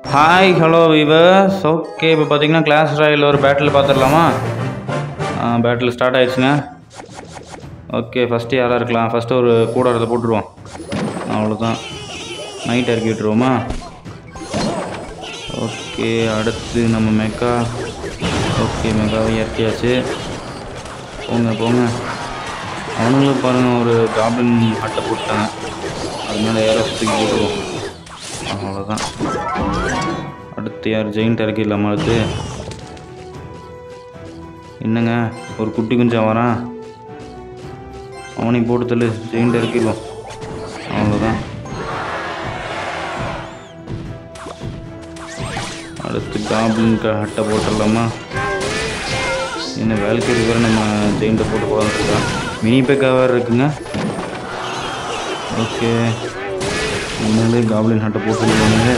hi hello viewers okay இப்போ பார்த்தீங்கன்னா class ராயில் ஒரு பேட்டில் பார்த்துடலாமா பேட்டில் ஸ்டார்ட் ஆயிடுச்சுங்க ஓகே ஃபஸ்ட்டு யாராக இருக்கலாம் ஃபஸ்ட்டு ஒரு கூடாரத்தை போட்டுருவோம் அவ்வளோதான் நைட் இறக்கி விட்டுருவோமா ஓகே அடுத்து நம்ம மெக்கா ஓகே மெக்காவையும் இறக்கியாச்சு போங்க போங்க அவனுங்களும் பாருங்கள் ஒரு காப்ளின் அட்டை போட்டாங்க அது மேலே ஏற சுற்றி போட்டுருவோம் அவ்வளோதான் அடுத்து யார் ஜெயின்ட் இறக்கிடலாமா அடுத்து என்னங்க ஒரு குட்டி குஞ்சம் வரான் அவனையும் போட்டு தள்ளு ஜெயின்ட் இறக்கிடுவோம் அவ்வளோதான் அடுத்து காப்ளின் அட்டை போட்டுடலாமா என்ன வேலைக்கு வேறு நம்ம ஜெயின்ட்டை போட்டு போகிறோம் மினி பேக்கா வேறு இருக்குங்க ஓகே முன்னாலே காப்ளின் ஹட்டை போட்டுருவானுங்க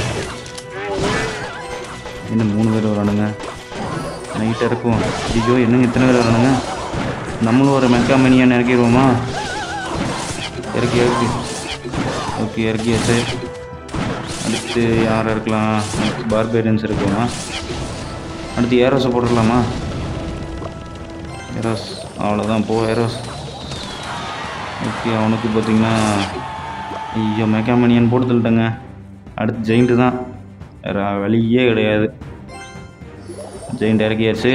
என்ன மூணு பேர் வரானுங்க நைட் இறக்குவோம் ஐயோ என்னங்க இத்தனை பேர் வரானுங்க நம்மளும் ஒரு மெக்காமனியாக இறக்கிடுவோமா இறக்கி இறக்கி ஓகே இறக்கியாச்சு அடுத்து யார் இருக்கலாம் பார்பேரியன்ஸ் இருக்குமா அடுத்து ஏரோஸை போட்டுடலாமா ஏரோஸ் அவ்வளோதான் போ ஏரோஸ் ஓகே அவனுக்கு பார்த்தீங்கன்னா ஐயோ மெக்காமனியன் போட்டு தள்ளிட்டேங்க அடுத்து ஜெயிண்ட்டு தான் வேறு வழியே கிடையாது ஜெயிண்ட் இறக்கியாச்சு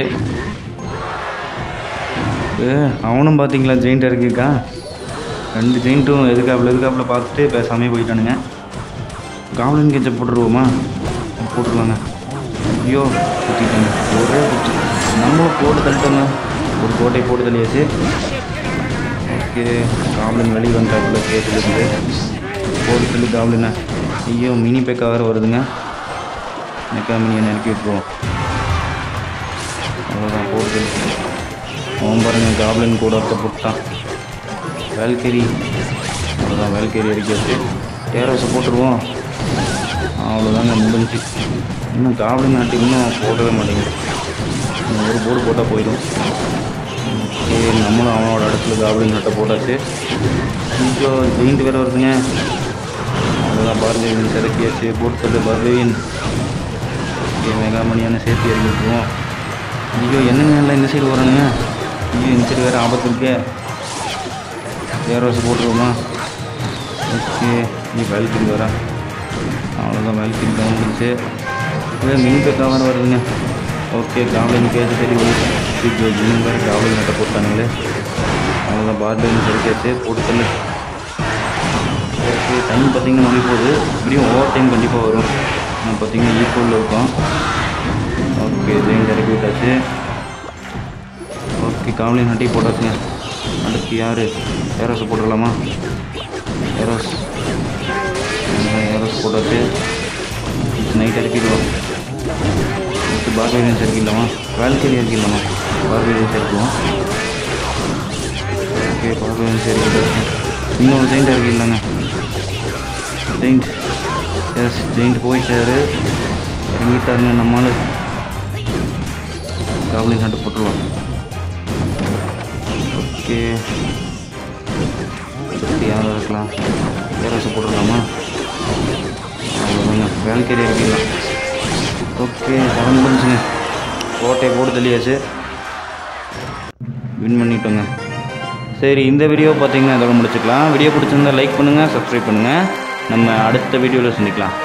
ஏ, அவனும் பார்த்தீங்களா ஜெயிண்ட் இறக்கியிருக்கான் ரெண்டு ஜெயிண்ட்டும் எதுக்காப்புல எதுக்காப்புல பார்த்துட்டு பேசாமே போயிட்டானுங்க காவலின் கேச்சை போட்டுருவோமா போட்டுருவாங்க ஐயோ குத்திட்டாங்க ஒரே குச்சி நம்மளும் போட்டு தள்ளிட்டோங்க ஒரு கோட்டை போட்டு தள்ளியாச்சு ஓகே காவலின் வெளியே வந்தாப்புல கேட்டுலேருந்து போட்டு தள்ளி காவலினா ஐயோ மினி பேக்கா வேறு வருதுங்க மெக்கா மினியை நெருக்கி விட்டுருவோம் அவ்வளோதான் போட்டு அவன் பாருங்க காப்ளின் கூட ஒருத்த போட்டான் வேல்கேரி அவ்வளோதான் வேல்கேரி அடிக்கிறது ஏரோஸை போட்டுருவோம் அவ்வளோதாங்க முடிஞ்சு இன்னும் காப்ளின் நாட்டு இன்னும் போடவே மாட்டேங்குது இன்னும் ஒரு போர்டு போட்டால் போயிடும் ஓகே நம்மளும் அவனோட இடத்துல காப்ளின் நட்டை போட்டாச்சு கொஞ்சம் ஜெயிண்ட் வேறு வருதுங்க அவ்வளோதான் பார்வேவின் சிறக்கியாச்சு போட்டு சொல்லு பார்வேவின் ஓகே மெகாமணியான சேர்த்து இறங்கி விட்டுருவோம் ஐயோ என்னங்க எல்லாம் இந்த சைடு வரானுங்க ஐயோ இந்த சைடு வேறு ஆபத்து இருக்கே ஏரோஸ் போட்டுருவோமா ஓகே நீ வேல்கிரி வரேன் அவ்வளோதான் வேல்கிரி தான் வந்துருச்சு இதே மினி பேக்கா வேறு வருதுங்க ஓகே காவலின் பேச சரி ஓகே ஜிம் வேறு காவலின் நட்டை போட்டானுங்களே அவ்வளோதான் பார்டர் சரிக்காச்சு போட்டு தள்ளு ஓகே டைம் பார்த்தீங்கன்னா முடிய போகுது இப்படியும் ஓவர் டைம் கண்டிப்பாக வரும் நான் பார்த்தீங்கன்னா ஈக்குவலில் இருக்கோம் ஓகே ஜெயின் இறக்கி விட்டாச்சு ஓகே காவலின் நட்டி போட்டாச்சுங்க அடுத்து யார் ஏரோஸ் போட்டுடலாமா ஏரோஸ் ஏரோஸ் போட்டாச்சு நைட் இறக்கிடுவோம் அடுத்து பார்பேரியன்ஸ் இறக்கிடலாமா வேல்கேரி இறக்கிடலாமா பார்பேரியன்ஸ் இறக்குவோம் ஓகே பார்பேரியன்ஸ் இறக்கிட்டாச்சு இன்னொரு ஜெயிண்ட் இறக்கிடலாங்க ஜெயிண்ட் எஸ் ஜெயிண்ட் போயிட்டாரு இறங்கிட்டாருங்க நம்மளால காவலிங் ஹண்ட் போட்டுருவோம் ஓகே அடுத்து யாரும் இருக்கலாம் ஏரோஸை போட்டுடலாமா அவ்வளோதாங்க வேலைக்கேரி இறக்கிடலாம் ஓகே செவன் முடிஞ்சுங்க கோட்டை போட்டு தள்ளியாச்சு வின் பண்ணிட்டோங்க சரி இந்த வீடியோ பார்த்தீங்கன்னா இதோட முடிச்சுக்கலாம் வீடியோ பிடிச்சிருந்தா லைக் பண்ணுங்கள் சப்ஸ்கிரைப் பண்ணுங்கள் நம்ம அடுத்த வீடியோவில் சந்திக்கலாம்